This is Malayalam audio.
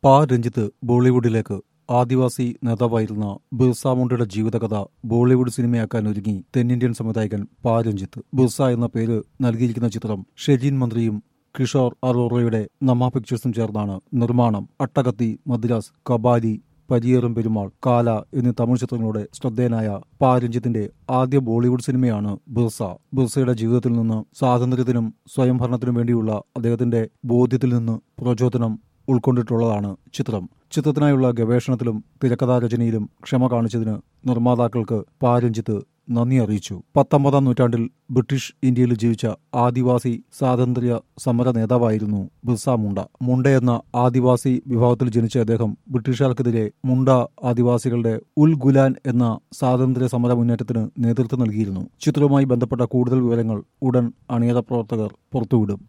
പാ രഞ്ജിത്ത് ബോളിവുഡിലേക്ക് ആദിവാസി നേതാവായിരുന്ന ബിർസ മുണ്ടയുടെ ജീവിതകഥ ബോളിവുഡ് സിനിമയാക്കാൻ ഒരുങ്ങി തെന്നിന്ത്യൻ സംവിധായകൻ പാ രഞ്ജിത്ത് ബിർസ എന്ന പേര് നൽകിയിരിക്കുന്ന ചിത്രം ഷെജീൻ മന്ത്രിയും കിഷോർ അറോറയുടെ നമ പിക്ചേഴ്സും ചേർന്നാണ് നിർമ്മാണം അട്ടകത്തി മദ്രാസ് കബാലി പരിയേറും പെരുമാൾ കാല എന്നീ തമിഴ് ചിത്രങ്ങളുടെ ശ്രദ്ധേയനായ പാ രഞ്ജിത്തിന്റെ ആദ്യ ബോളിവുഡ് സിനിമയാണ് ബിർസ ബിർസയുടെ ജീവിതത്തിൽ നിന്ന് സ്വാതന്ത്ര്യത്തിനും സ്വയംഭരണത്തിനും വേണ്ടിയുള്ള അദ്ദേഹത്തിന്റെ ബോധ്യത്തിൽ നിന്ന് പ്രചോദനം ഉൾക്കൊണ്ടിട്ടുള്ളതാണ് ചിത്രം ചിത്രത്തിനായുള്ള ഗവേഷണത്തിലും തിരക്കഥാരചനയിലും ക്ഷമ കാണിച്ചതിന് നിർമ്മാതാക്കൾക്ക് പാ രഞ്ജിത്ത് നന്ദി അറിയിച്ചു പത്തൊമ്പതാം നൂറ്റാണ്ടിൽ ബ്രിട്ടീഷ് ഇന്ത്യയിൽ ജീവിച്ച ആദിവാസി സ്വാതന്ത്ര്യ സമര നേതാവായിരുന്നു ബിർസ മുണ്ട മുണ്ട എന്ന ആദിവാസി വിഭാഗത്തിൽ ജനിച്ച അദ്ദേഹം ബ്രിട്ടീഷുകാർക്കെതിരെ മുണ്ട ആദിവാസികളുടെ ഉൽ ഗുലാൻ എന്ന സ്വാതന്ത്ര്യ സമര മുന്നേറ്റത്തിന് നേതൃത്വം നൽകിയിരുന്നു ചിത്രവുമായി ബന്ധപ്പെട്ട കൂടുതൽ വിവരങ്ങൾ ഉടൻ അണിയറ പ്രവർത്തകർ പുറത്തുവിടും